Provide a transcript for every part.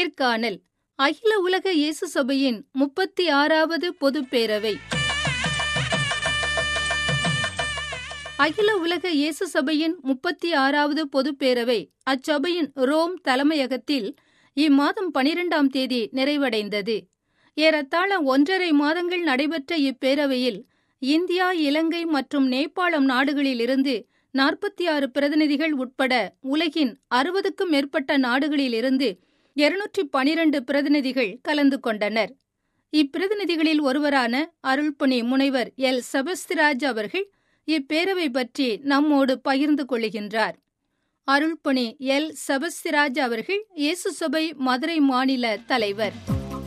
நேர்காணல் அகில உலக இயேசு சபையின் முப்பத்தி ஆறாவது பொதுப் பேரவை அகில உலக இயேசு சபையின் முப்பத்தி ஆறாவது பொதுப் பேரவை அச்சபையின் ரோம் தலைமையகத்தில் இம்மாதம் பனிரெண்டாம் தேதி நிறைவடைந்தது ஏறத்தாழ ஒன்றரை மாதங்கள் நடைபெற்ற இப்பேரவையில் இந்தியா இலங்கை மற்றும் நேபாளம் நாடுகளிலிருந்து நாற்பத்தி ஆறு பிரதிநிதிகள் உட்பட உலகின் அறுபதுக்கும் மேற்பட்ட நாடுகளிலிருந்து இருநூற்றி பனிரண்டு பிரதிநிதிகள் கலந்து கொண்டனர் இப்பிரதிநிதிகளில் ஒருவரான அருள்பணி முனைவர் எல் சபஸ்திராஜ் அவர்கள் இப்பேரவை பற்றி நம்மோடு பகிர்ந்து கொள்கின்றார் அருள்பணி எல் சபஸ்திராஜ் அவர்கள் இயேசு சபை மதுரை மாநில தலைவர்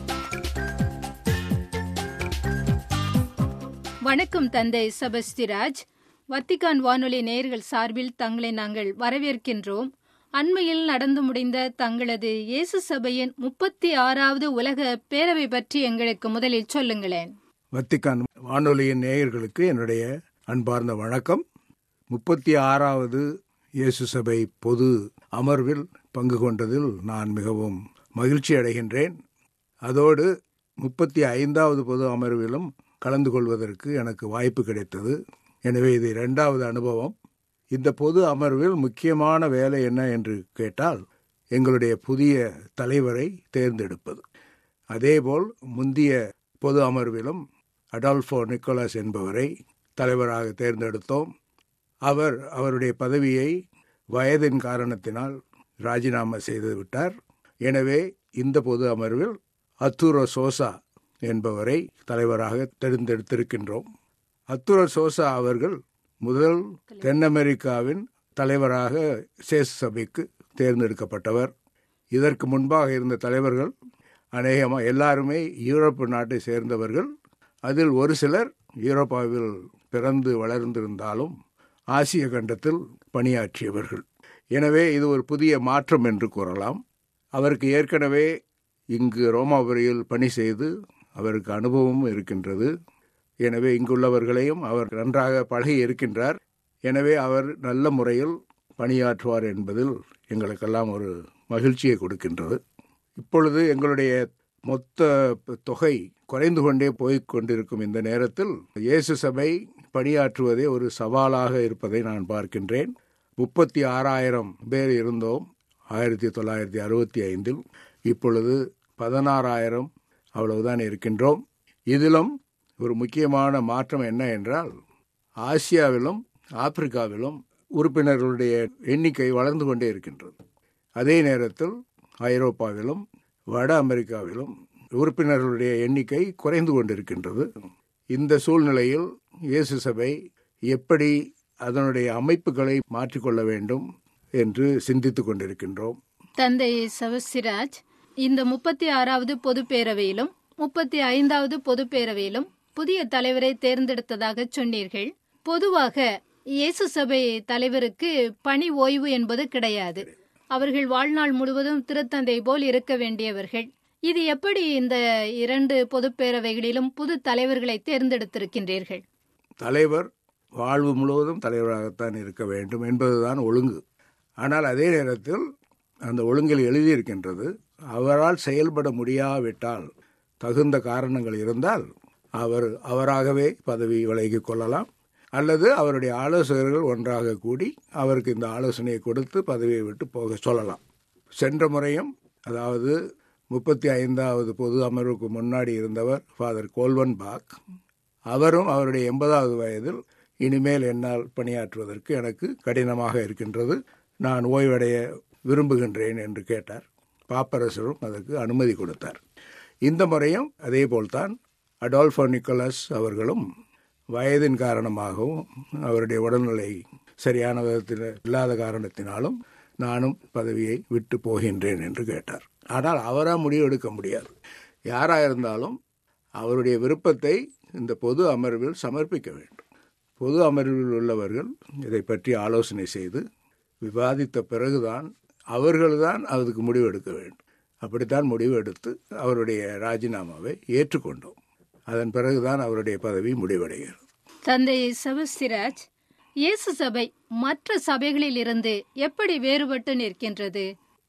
வணக்கம் தந்தை சபஸ்திராஜ் வத்திகான் வானொலி நேயர்கள் சார்பில் தங்களை நாங்கள் வரவேற்கின்றோம் அண்மையில் நடந்து முடிந்த தங்களது இயேசு சபையின் முப்பத்தி ஆறாவது உலக பேரவை பற்றி எங்களுக்கு முதலில் சொல்லுங்களேன் வத்திக்கான் வானொலியின் நேயர்களுக்கு என்னுடைய அன்பார்ந்த வணக்கம் முப்பத்தி ஆறாவது இயேசு சபை பொது அமர்வில் பங்கு கொண்டதில் நான் மிகவும் மகிழ்ச்சி அடைகின்றேன் அதோடு முப்பத்தி ஐந்தாவது பொது அமர்விலும் கலந்து கொள்வதற்கு எனக்கு வாய்ப்பு கிடைத்தது எனவே இது இரண்டாவது அனுபவம் இந்த பொது அமர்வில் முக்கியமான வேலை என்ன என்று கேட்டால் எங்களுடைய புதிய தலைவரை தேர்ந்தெடுப்பது அதேபோல் முந்திய பொது அமர்விலும் அடால்ஃபோ நிக்கோலஸ் என்பவரை தலைவராக தேர்ந்தெடுத்தோம் அவர் அவருடைய பதவியை வயதின் காரணத்தினால் ராஜினாமா செய்து விட்டார் எனவே இந்த பொது அமர்வில் அத்தூரோ சோசா என்பவரை தலைவராக தேர்ந்தெடுத்திருக்கின்றோம் அத்துர சோசா அவர்கள் முதல் தென் அமெரிக்காவின் தலைவராக சேஸ் சபைக்கு தேர்ந்தெடுக்கப்பட்டவர் இதற்கு முன்பாக இருந்த தலைவர்கள் அநேகமாக எல்லாருமே யூரோப்பு நாட்டை சேர்ந்தவர்கள் அதில் ஒரு சிலர் யூரோப்பாவில் பிறந்து வளர்ந்திருந்தாலும் ஆசிய கண்டத்தில் பணியாற்றியவர்கள் எனவே இது ஒரு புதிய மாற்றம் என்று கூறலாம் அவருக்கு ஏற்கனவே இங்கு ரோமாபுரியில் பணி செய்து அவருக்கு அனுபவமும் இருக்கின்றது எனவே இங்குள்ளவர்களையும் அவர் நன்றாக பழகி இருக்கின்றார் எனவே அவர் நல்ல முறையில் பணியாற்றுவார் என்பதில் எங்களுக்கெல்லாம் ஒரு மகிழ்ச்சியை கொடுக்கின்றது இப்பொழுது எங்களுடைய மொத்த தொகை குறைந்து கொண்டே போய்க் கொண்டிருக்கும் இந்த நேரத்தில் இயேசு சபை பணியாற்றுவதே ஒரு சவாலாக இருப்பதை நான் பார்க்கின்றேன் முப்பத்தி ஆறாயிரம் பேர் இருந்தோம் ஆயிரத்தி தொள்ளாயிரத்தி அறுபத்தி ஐந்தில் இப்பொழுது பதினாறாயிரம் அவ்வளவுதான் இருக்கின்றோம் இதிலும் ஒரு முக்கியமான மாற்றம் என்ன என்றால் ஆசியாவிலும் ஆப்பிரிக்காவிலும் உறுப்பினர்களுடைய எண்ணிக்கை வளர்ந்து கொண்டே இருக்கின்றது அதே நேரத்தில் ஐரோப்பாவிலும் வட அமெரிக்காவிலும் உறுப்பினர்களுடைய எண்ணிக்கை குறைந்து கொண்டிருக்கின்றது இந்த சூழ்நிலையில் இயேசு சபை எப்படி அதனுடைய அமைப்புகளை மாற்றிக்கொள்ள வேண்டும் என்று சிந்தித்துக் கொண்டிருக்கின்றோம் தந்தை சவஸ்திராஜ் இந்த முப்பத்தி ஆறாவது பொது பேரவையிலும் முப்பத்தி ஐந்தாவது பொது பேரவையிலும் புதிய தலைவரை தேர்ந்தெடுத்ததாக சொன்னீர்கள் பொதுவாக இயேசு சபை தலைவருக்கு பணி ஓய்வு என்பது கிடையாது அவர்கள் வாழ்நாள் முழுவதும் திருத்தந்தை போல் இருக்க வேண்டியவர்கள் இது எப்படி இந்த இரண்டு பொது பேரவைகளிலும் புது தலைவர்களை தேர்ந்தெடுத்திருக்கின்றீர்கள் தலைவர் வாழ்வு முழுவதும் தலைவராகத்தான் இருக்க வேண்டும் என்பதுதான் ஒழுங்கு ஆனால் அதே நேரத்தில் அந்த ஒழுங்கில் எழுதியிருக்கின்றது அவரால் செயல்பட முடியாவிட்டால் தகுந்த காரணங்கள் இருந்தால் அவர் அவராகவே பதவி விலகிக் கொள்ளலாம் அல்லது அவருடைய ஆலோசகர்கள் ஒன்றாக கூடி அவருக்கு இந்த ஆலோசனையை கொடுத்து பதவியை விட்டு போக சொல்லலாம் சென்ற முறையும் அதாவது முப்பத்தி ஐந்தாவது பொது அமர்வுக்கு முன்னாடி இருந்தவர் ஃபாதர் கோல்வன் பாக் அவரும் அவருடைய எண்பதாவது வயதில் இனிமேல் என்னால் பணியாற்றுவதற்கு எனக்கு கடினமாக இருக்கின்றது நான் ஓய்வடைய விரும்புகின்றேன் என்று கேட்டார் பாப்பரசரும் அதற்கு அனுமதி கொடுத்தார் இந்த முறையும் அதே போல்தான் அடால்ஃபோ நிக்கோலஸ் அவர்களும் வயதின் காரணமாகவும் அவருடைய உடல்நிலை சரியான விதத்தில் இல்லாத காரணத்தினாலும் நானும் பதவியை விட்டு போகின்றேன் என்று கேட்டார் ஆனால் அவராக முடிவு எடுக்க முடியாது யாராக இருந்தாலும் அவருடைய விருப்பத்தை இந்த பொது அமர்வில் சமர்ப்பிக்க வேண்டும் பொது அமர்வில் உள்ளவர்கள் இதை பற்றி ஆலோசனை செய்து விவாதித்த பிறகுதான் அவர்கள்தான் அதுக்கு முடிவு எடுக்க வேண்டும் அப்படித்தான் முடிவு எடுத்து அவருடைய ராஜினாமாவை ஏற்றுக்கொண்டோம் அதன் பிறகுதான் அவருடைய பதவி முடிவடைகிறது தந்தை சபஸ்திராஜ் இயேசு சபை மற்ற சபைகளில் இருந்து எப்படி வேறுபட்டு நிற்கின்றது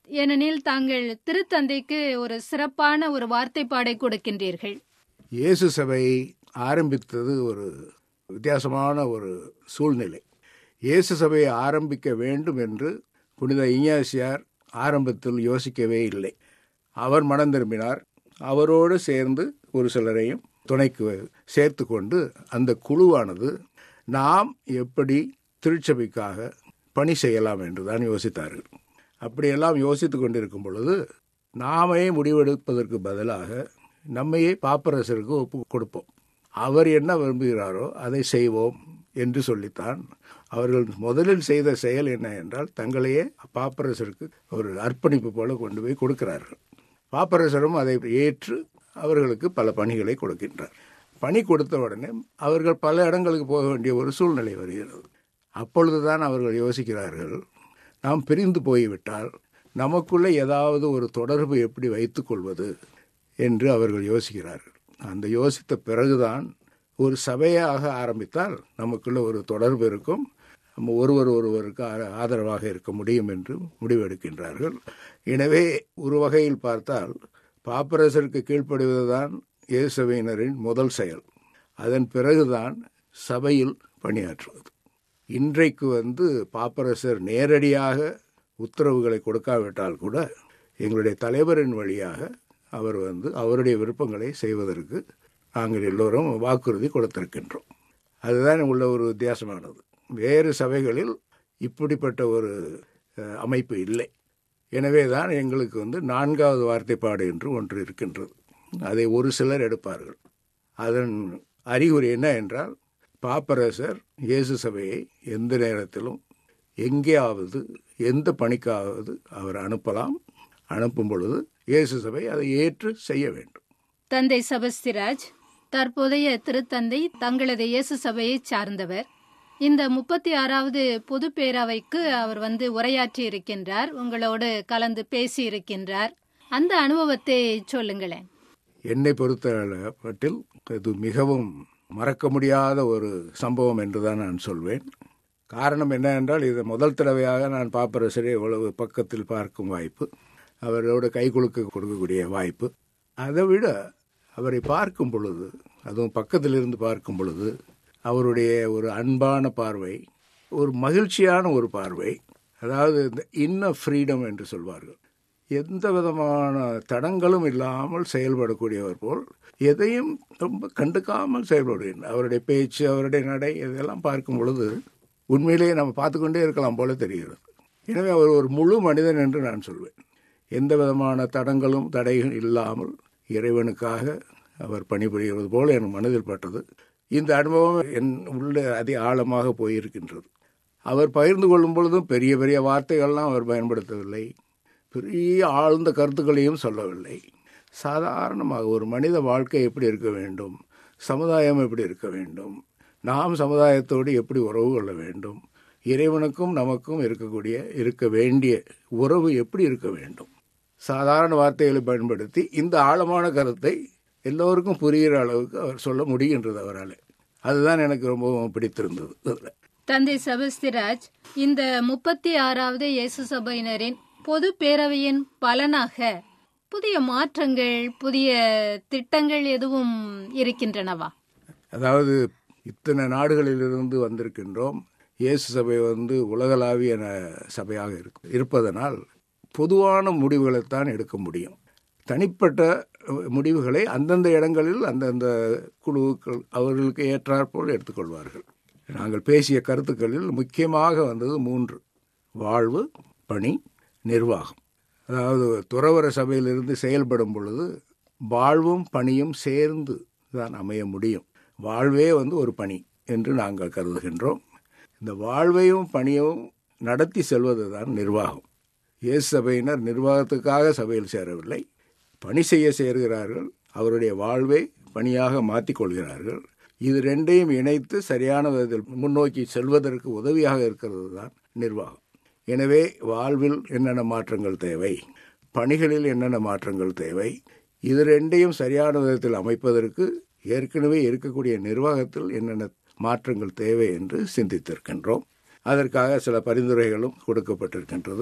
ஏனெனில் தாங்கள் திருத்தந்தைக்கு ஒரு சிறப்பான ஒரு வார்த்தைப்பாடை கொடுக்கின்றீர்கள் இயேசு சபை ஆரம்பித்தது ஒரு வித்தியாசமான ஒரு சூழ்நிலை இயேசு சபையை ஆரம்பிக்க வேண்டும் என்று புனித இஞ்ஞாசியார் ஆரம்பத்தில் யோசிக்கவே இல்லை அவர் மனம் திரும்பினார் அவரோடு சேர்ந்து ஒரு சிலரையும் துணைக்கு சேர்த்து கொண்டு அந்த குழுவானது நாம் எப்படி திருச்சபைக்காக பணி செய்யலாம் என்று தான் யோசித்தார்கள் அப்படியெல்லாம் யோசித்து கொண்டிருக்கும் பொழுது நாமே முடிவெடுப்பதற்கு பதிலாக நம்மையே பாப்பரசருக்கு ஒப்பு கொடுப்போம் அவர் என்ன விரும்புகிறாரோ அதை செய்வோம் என்று சொல்லித்தான் அவர்கள் முதலில் செய்த செயல் என்ன என்றால் தங்களையே பாப்பரசருக்கு ஒரு அர்ப்பணிப்பு போல கொண்டு போய் கொடுக்கிறார்கள் பாப்பரசரும் அதை ஏற்று அவர்களுக்கு பல பணிகளை கொடுக்கின்றார் பணி கொடுத்த உடனே அவர்கள் பல இடங்களுக்கு போக வேண்டிய ஒரு சூழ்நிலை வருகிறது அப்பொழுதுதான் அவர்கள் யோசிக்கிறார்கள் நாம் பிரிந்து போய்விட்டால் நமக்குள்ளே ஏதாவது ஒரு தொடர்பு எப்படி வைத்துக்கொள்வது என்று அவர்கள் யோசிக்கிறார்கள் அந்த யோசித்த பிறகுதான் ஒரு சபையாக ஆரம்பித்தால் நமக்குள்ள ஒரு தொடர்பு இருக்கும் நம்ம ஒருவர் ஒருவருக்கு ஆதரவாக இருக்க முடியும் என்று முடிவெடுக்கின்றார்கள் எனவே ஒரு வகையில் பார்த்தால் பாப்பரசருக்கு கீழ்ப்படுவதுதான் இயேசுவையினரின் முதல் செயல் அதன் பிறகுதான் சபையில் பணியாற்றுவது இன்றைக்கு வந்து பாப்பரசர் நேரடியாக உத்தரவுகளை கொடுக்காவிட்டால் கூட எங்களுடைய தலைவரின் வழியாக அவர் வந்து அவருடைய விருப்பங்களை செய்வதற்கு நாங்கள் எல்லோரும் வாக்குறுதி கொடுத்திருக்கின்றோம் அதுதான் உள்ள ஒரு வித்தியாசமானது வேறு சபைகளில் இப்படிப்பட்ட ஒரு அமைப்பு இல்லை எனவே தான் எங்களுக்கு வந்து நான்காவது வார்த்தைப்பாடு என்று ஒன்று இருக்கின்றது அதை ஒரு சிலர் எடுப்பார்கள் அதன் அறிகுறி என்ன என்றால் பாப்பரசர் இயேசு சபையை எந்த நேரத்திலும் எங்கேயாவது எந்த பணிக்காவது அவர் அனுப்பலாம் அனுப்பும் பொழுது இயேசு சபை அதை ஏற்று செய்ய வேண்டும் தந்தை சபஸ்திராஜ் தற்போதைய திருத்தந்தை தங்களது இயேசு சபையை சார்ந்தவர் இந்த முப்பத்தி ஆறாவது பொது பேரவைக்கு அவர் வந்து உரையாற்றி இருக்கின்றார் உங்களோடு கலந்து பேசி இருக்கின்றார் அந்த அனுபவத்தை சொல்லுங்களேன் என்னை பொறுத்த பட்டில் இது மிகவும் மறக்க முடியாத ஒரு சம்பவம் என்றுதான் நான் சொல்வேன் காரணம் என்ன என்றால் இது முதல் தடவையாக நான் பாப்பரசரை இவ்வளவு பக்கத்தில் பார்க்கும் வாய்ப்பு அவரோடு கை குலுக்க கொடுக்கக்கூடிய வாய்ப்பு அதை விட அவரை பார்க்கும் பொழுது அதுவும் பக்கத்தில் இருந்து பார்க்கும் பொழுது அவருடைய ஒரு அன்பான பார்வை ஒரு மகிழ்ச்சியான ஒரு பார்வை அதாவது இந்த இன்ன ஃப்ரீடம் என்று சொல்வார்கள் எந்த விதமான தடங்களும் இல்லாமல் செயல்படக்கூடியவர் போல் எதையும் ரொம்ப கண்டுக்காமல் செயல்படுகிறார் அவருடைய பேச்சு அவருடைய நடை இதெல்லாம் பார்க்கும் பொழுது உண்மையிலேயே நம்ம பார்த்து கொண்டே இருக்கலாம் போல தெரிகிறது எனவே அவர் ஒரு முழு மனிதன் என்று நான் சொல்வேன் எந்த விதமான தடங்களும் தடைகள் இல்லாமல் இறைவனுக்காக அவர் பணிபுரிகிறது போல என் மனதில் பட்டது இந்த அனுபவம் என் உள்ள அதி ஆழமாக போயிருக்கின்றது அவர் பகிர்ந்து கொள்ளும் பொழுதும் பெரிய பெரிய வார்த்தைகள்லாம் அவர் பயன்படுத்தவில்லை பெரிய ஆழ்ந்த கருத்துக்களையும் சொல்லவில்லை சாதாரணமாக ஒரு மனித வாழ்க்கை எப்படி இருக்க வேண்டும் சமுதாயம் எப்படி இருக்க வேண்டும் நாம் சமுதாயத்தோடு எப்படி உறவு கொள்ள வேண்டும் இறைவனுக்கும் நமக்கும் இருக்கக்கூடிய இருக்க வேண்டிய உறவு எப்படி இருக்க வேண்டும் சாதாரண வார்த்தைகளை பயன்படுத்தி இந்த ஆழமான கருத்தை எல்லோருக்கும் புரிகிற அளவுக்கு அவர் சொல்ல முடிகின்றது அவரால் அதுதான் எனக்கு ரொம்பவும் பிடித்திருந்தது அதில் தந்தை சபஸ்திராஜ் இந்த முப்பத்தி ஆறாவது இயேசு சபையினரின் பொது பேரவையின் பலனாக புதிய மாற்றங்கள் புதிய திட்டங்கள் எதுவும் இருக்கின்றனவா அதாவது இத்தனை நாடுகளிலிருந்து வந்திருக்கின்றோம் இயேசு சபை வந்து உலகளாவிய சபையாக இருக்கு இருப்பதனால் பொதுவான முடிவுகளைத்தான் எடுக்க முடியும் தனிப்பட்ட முடிவுகளை அந்தந்த இடங்களில் அந்தந்த குழுக்கள் அவர்களுக்கு ஏற்றாற்போல் எடுத்துக்கொள்வார்கள் நாங்கள் பேசிய கருத்துக்களில் முக்கியமாக வந்தது மூன்று வாழ்வு பணி நிர்வாகம் அதாவது துறவர சபையிலிருந்து செயல்படும் பொழுது வாழ்வும் பணியும் சேர்ந்து தான் அமைய முடியும் வாழ்வே வந்து ஒரு பணி என்று நாங்கள் கருதுகின்றோம் இந்த வாழ்வையும் பணியும் நடத்தி செல்வது தான் நிர்வாகம் இயேசு சபையினர் நிர்வாகத்துக்காக சபையில் சேரவில்லை பணி செய்ய சேர்கிறார்கள் அவருடைய வாழ்வை பணியாக மாற்றிக்கொள்கிறார்கள் இது ரெண்டையும் இணைத்து சரியான விதத்தில் முன்னோக்கி செல்வதற்கு உதவியாக இருக்கிறது தான் நிர்வாகம் எனவே வாழ்வில் என்னென்ன மாற்றங்கள் தேவை பணிகளில் என்னென்ன மாற்றங்கள் தேவை இது ரெண்டையும் சரியான விதத்தில் அமைப்பதற்கு ஏற்கனவே இருக்கக்கூடிய நிர்வாகத்தில் என்னென்ன மாற்றங்கள் தேவை என்று சிந்தித்திருக்கின்றோம் அதற்காக சில பரிந்துரைகளும் கொடுக்கப்பட்டிருக்கின்றது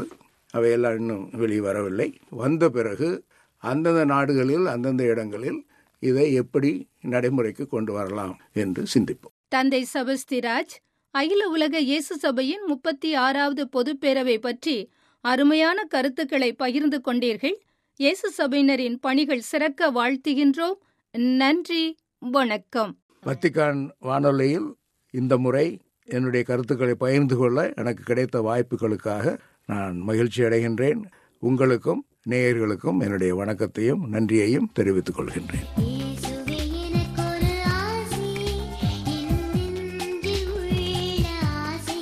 அவையெல்லாம் இன்னும் வெளியே வரவில்லை வந்த பிறகு அந்தந்த நாடுகளில் அந்தந்த இடங்களில் இதை எப்படி நடைமுறைக்கு கொண்டு வரலாம் என்று சிந்திப்போம் தந்தை சபஸ்திராஜ் அகில உலக இயேசு சபையின் முப்பத்தி ஆறாவது பொதுப்பேரவை பற்றி அருமையான கருத்துக்களை பகிர்ந்து கொண்டீர்கள் இயேசு சபையினரின் பணிகள் சிறக்க வாழ்த்துகின்றோம் நன்றி வணக்கம் வத்திக்கான் வானொலியில் இந்த முறை என்னுடைய கருத்துக்களை பகிர்ந்து கொள்ள எனக்கு கிடைத்த வாய்ப்புகளுக்காக நான் மகிழ்ச்சி அடைகின்றேன் உங்களுக்கும் நேயர்களுக்கும் என்னுடைய வணக்கத்தையும் நன்றியையும் தெரிவித்துக் கொள்கின்றேன் இயேசுவே எனக்கொரு ஆசை இன்னெஞ்சில் உள்ள ஆசை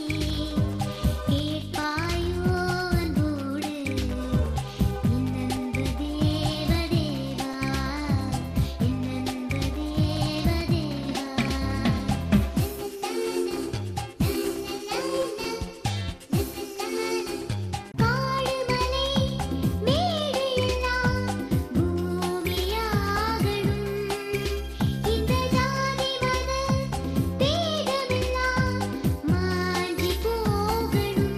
கேட்பாயோ அன்போடு இன்னன்பு தேவதேவா இன்னன்பு தேவதேவா காடுமலை மேடையெல்லாம் பூமியாகணும் இந்த ஜாதி மத பேதமெல்லாம் மாஞ்சி போகணும்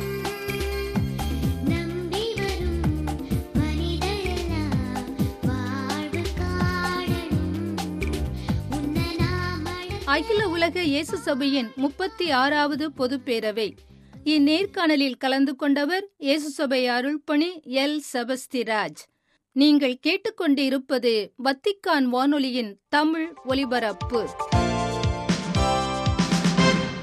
நம்பி வரும் மனிதரெல்லாம் வாழ்வு காணணும் உன்னை நாம் அகில உலக இயேசு சபையின் முப்பத்தி ஆறாவது பொதுப்பேரவை இந்நேர்காணலில் கலந்து கொண்டவர் இயேசு சபை அருள்பணி எல் செபஸ்திராஜ் நீங்கள் கேட்டுக்கொண்டிருப்பது வத்திக்கான் வானொலியின் தமிழ் ஒலிபரப்பு